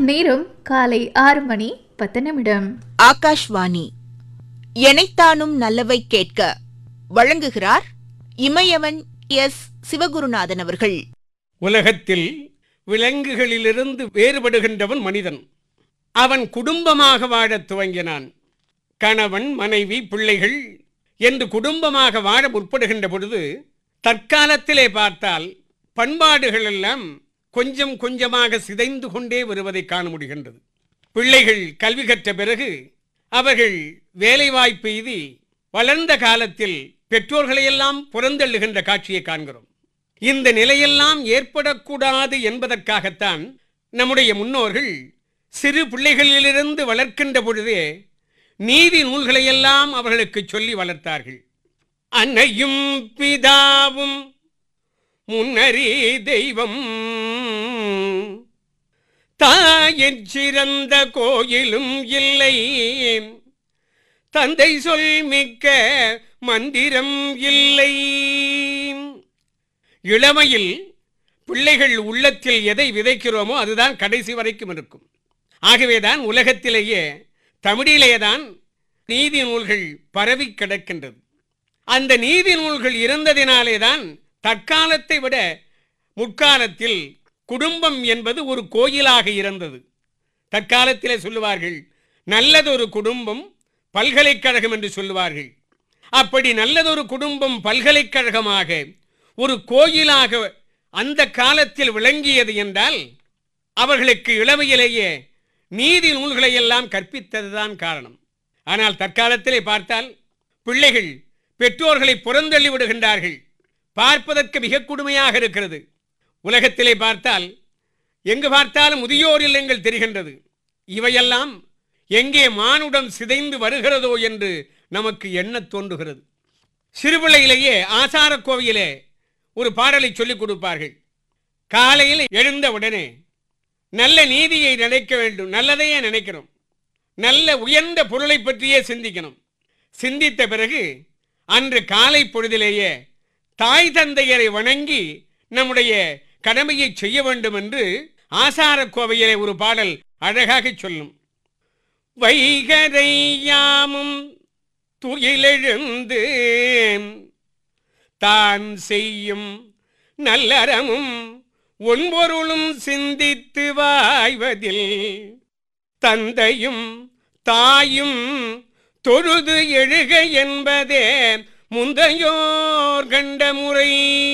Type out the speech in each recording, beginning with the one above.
நேரம் காலை ஆறு மணி பத்து நிமிடம் ஆகாஷ்வாணி எனைத்தானும் நல்லவை கேட்க வழங்குகிறார் இமயவன் எஸ் சிவகுருநாதன் அவர்கள் உலகத்தில் விலங்குகளிலிருந்து வேறுபடுகின்றவன் மனிதன் அவன் குடும்பமாக வாழத் துவங்கினான் கணவன் மனைவி பிள்ளைகள் என்று குடும்பமாக வாழ முற்படுகின்ற பொழுது தற்காலத்திலே பார்த்தால் பண்பாடுகள் எல்லாம் கொஞ்சம் கொஞ்சமாக சிதைந்து கொண்டே வருவதை காண முடிகின்றது பிள்ளைகள் கல்வி கற்ற பிறகு அவர்கள் வேலைவாய்ப்பு எய்தி வளர்ந்த காலத்தில் பெற்றோர்களையெல்லாம் புறந்தள்ளுகின்ற காட்சியை காண்கிறோம் இந்த நிலையெல்லாம் ஏற்படக்கூடாது என்பதற்காகத்தான் நம்முடைய முன்னோர்கள் சிறு பிள்ளைகளிலிருந்து வளர்க்கின்ற பொழுதே நீதி நூல்களையெல்லாம் அவர்களுக்கு சொல்லி வளர்த்தார்கள் அன்னையும் பிதாவும் முன்னரே தெய்வம் தாயிற் சிறந்த கோயிலும் இல்லை தந்தை சொல் மிக்க மந்திரம் இல்லை இளமையில் பிள்ளைகள் உள்ளத்தில் எதை விதைக்கிறோமோ அதுதான் கடைசி வரைக்கும் இருக்கும் ஆகவேதான் உலகத்திலேயே தமிழிலேதான் நீதி நூல்கள் பரவி கிடக்கின்றது அந்த நீதி நூல்கள் இருந்ததினாலேதான் தற்காலத்தை விட முற்காலத்தில் குடும்பம் என்பது ஒரு கோயிலாக இருந்தது தற்காலத்திலே சொல்லுவார்கள் நல்லதொரு குடும்பம் பல்கலைக்கழகம் என்று சொல்லுவார்கள் அப்படி நல்லதொரு குடும்பம் பல்கலைக்கழகமாக ஒரு கோயிலாக அந்த காலத்தில் விளங்கியது என்றால் அவர்களுக்கு இளமையிலேயே நீதி நூல்களை எல்லாம் கற்பித்ததுதான் காரணம் ஆனால் தற்காலத்திலே பார்த்தால் பிள்ளைகள் பெற்றோர்களை புறந்தள்ளி விடுகின்றார்கள் பார்ப்பதற்கு மிக கொடுமையாக இருக்கிறது உலகத்திலே பார்த்தால் எங்கு பார்த்தாலும் முதியோர் இல்லங்கள் தெரிகின்றது இவையெல்லாம் எங்கே மானுடம் சிதைந்து வருகிறதோ என்று நமக்கு எண்ணத் தோன்றுகிறது சிறுபிள்ளையிலேயே ஆசார கோவிலே ஒரு பாடலை சொல்லிக் கொடுப்பார்கள் காலையில் எழுந்த உடனே நல்ல நீதியை நினைக்க வேண்டும் நல்லதையே நினைக்கணும் நல்ல உயர்ந்த பொருளை பற்றியே சிந்திக்கணும் சிந்தித்த பிறகு அன்று காலை பொழுதிலேயே தாய் தந்தையரை வணங்கி நம்முடைய கடமையை செய்ய வேண்டும் என்று ஆசார கோவையிலே ஒரு பாடல் அழகாக சொல்லும் வைகரை யாமும் துயிலெழுந்து தான் செய்யும் நல்லறமும் ஒன்பொருளும் சிந்தித்து வாய்வதில் தந்தையும் தாயும் தொழுது எழுக என்பதே முந்தையோர் கண்ட முறை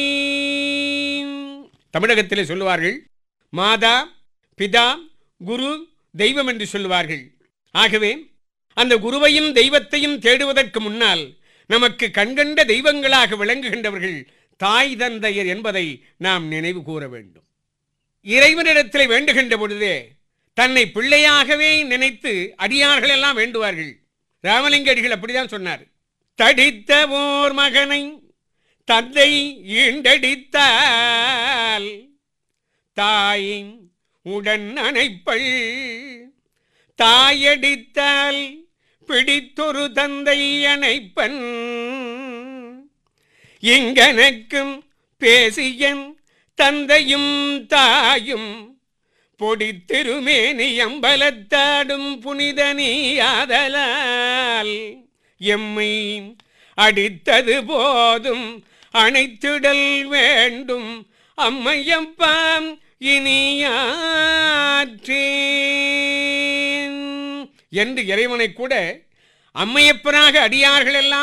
தமிழகத்திலே சொல்லுவார்கள் மாதா பிதா குரு தெய்வம் என்று சொல்லுவார்கள் ஆகவே அந்த குருவையும் தெய்வத்தையும் தேடுவதற்கு முன்னால் நமக்கு கண்கண்ட தெய்வங்களாக விளங்குகின்றவர்கள் தாய் தந்தையர் என்பதை நாம் நினைவு கூற வேண்டும் இறைவனிடத்தில் வேண்டுகின்ற பொழுதே தன்னை பிள்ளையாகவே நினைத்து அடியார்கள் எல்லாம் வேண்டுவார்கள் ராமலிங்க அடிகள் அப்படிதான் சொன்னார் தடித்த ஓர் மகனை தந்தை ஈண்டடித்தால் தாய் உடன் அணைப்பள் தாயடித்தால் பிடித்தொரு தந்தை அணைப்பன் இங்கனக்கும் பேசியன் தந்தையும் தாயும் பொடித்திருமேனி அம்பலத்தாடும் புனித நீயாதலால் எம்மை அடித்தது போதும் அணைத்திடல் வேண்டும் அம்மையப்பாம் இனியாற்றேன் என்று இறைவனை கூட அம்மையப்பனாக அடியார்கள் எல்லாம்